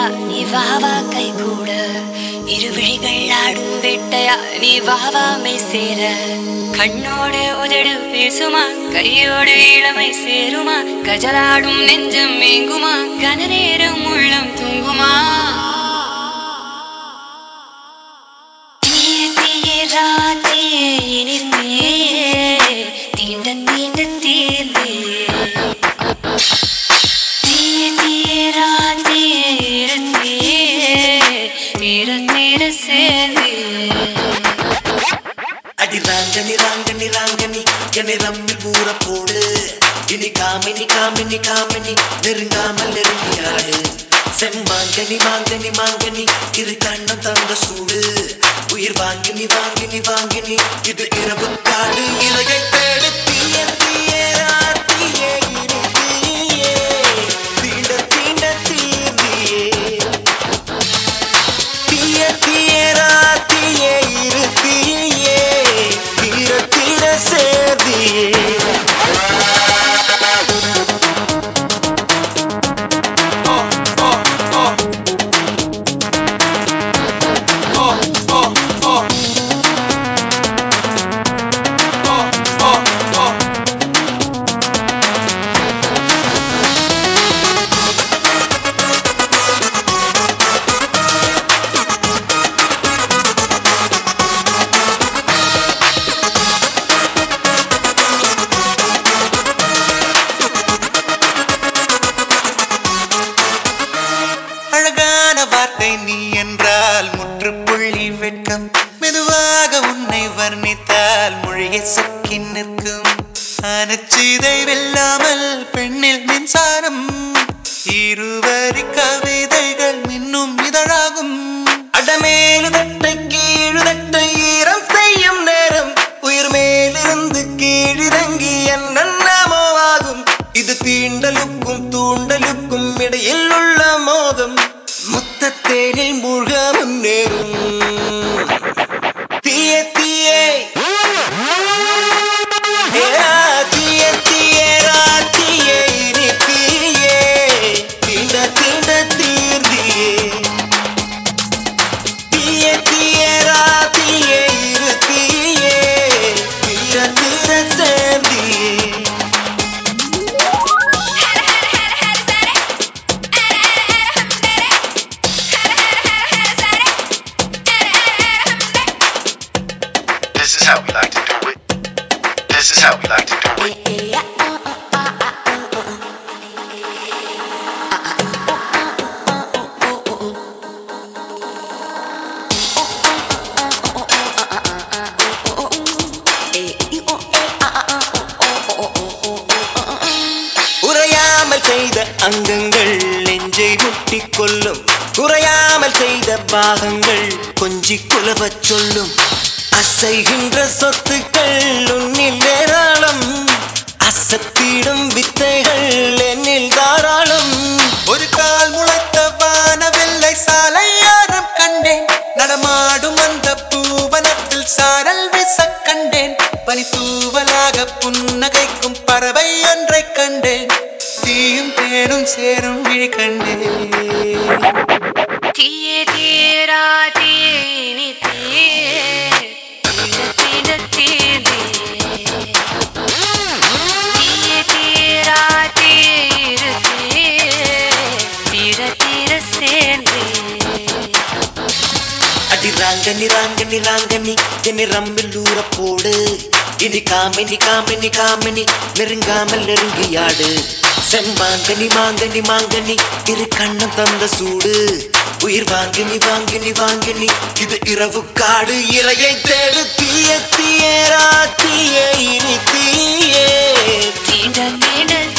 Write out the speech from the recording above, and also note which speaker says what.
Speaker 1: நீ வா வா கை கூட இருவிழிகள் ஆடும் வேட்டையா நீ வா வா மெய் சேர கண்ணோடு உதடு பேசுமா கையோடு இளமை சேருமா கஜலாடும் நெஞ்சம் மேங்குமா கன நேரம் உள்ளம் தூங்குமா தீய தீய ராத்தியே இனித்தே தீண்ட தீண்ட தீர்ந்தே தீய தீய ராத்தியே இருந்தே தீர தீர சேர்ந்தே
Speaker 2: அடி ராங்கனி ராங்கனி ராங்கனி என்னை ரம்மி பூர போடு இனி காமினி காமினி காமினி நெருங்காமல் நெருங்கியாடு செம்மாங்கனி மாங்கனி மாங்கனி இரு கண்ணம் தந்த சூடு உயிர் வாங்கினி வாங்கினி வாங்கினி இது இரவு காடு இலகை தேடு தீய தீய ராத்தியே இரு தீயே தீண்ட தீண்ட தீந்தியே தீய தீயரா தீயே இரு தீயே தீர தீர சேதியே
Speaker 3: அழகான வார்த்தை நீ என்றால் முற்றுப்புள்ளி வெட்கம் மெதுவாக உன்னை வர்ணித்தால் மொழியை சொக்கி நிற்கும் அனச்சிதை வெல்லாமல் பெண்ணில் மின்சாரம் இருவரி கவிதைகள் மின்னும் இதழாகும்
Speaker 2: அடமேலு தட்டை கீழு தட்டை ஈரம் செய்யும் நேரம் உயிர் மேலிருந்து கீழிறங்கி என்னென்னமோ ஆகும் இது தீண்டலுக்கும் தூண்டலுக்கும் இடையில் உள்ள மோகம் முத்தத்தேனில் மூழ்க முன்னேறும் தீய தீயே ஏரா தீய தீயரா தீயே இனி தீயே தீண்ட தீண்ட தீர்ந்தியே தீய தீயரா தீயே இரு தீயே தீர தீர சேர்ந்தியே
Speaker 4: This is how we like to do it. This is how we like to do it.
Speaker 2: உறையாமல் செய்த அங்கங்கள் நெஞ்சை முட்டிக் கொள்ளும் குறையாமல் செய்த பாகங்கள் கொஞ்சி குலவச் சொல்லும் அசைகின்ற சொத்துக்கள் உன்னில் ஏராளம் அசத்திடும் வித்தைகள் என்னில் தாராளம்
Speaker 3: ஒரு கால் முளைத்த வானவில்லை சாலையாரம் கண்டேன் நடமாடும் அந்த பூவனத்தில் சாரல் வீச கண்டேன் பனி தூவலாக புன்னகைக்கும் பறவை ஒன்றை கண்டேன் தீயும் தேனும் சேரும் விழி கண்டேன்
Speaker 1: தீயே தீரா தீனி தீயே தீர தீர தீந்தே தீயே தீரா தீர தீயே தீர தீர சேர்ந்தே
Speaker 2: அடி ராங்கனி ராங்கனி ராங்கனி என்னை ரம்மில் ஊற போடு இனி காமினி காமினி காமினி நெருங்காமல் நெருங்கியாடு செம்மாங்கனி மாங்கனி மாங்கனி இரு கண்ணம் தந்த சூடு உயிர் வாங்கினி வாங்கினி வாங்கினி இது இரவு காடு இரையை தேடு தீய தீயரா தீய இனி தீயே
Speaker 1: தீண்ட தீண்ட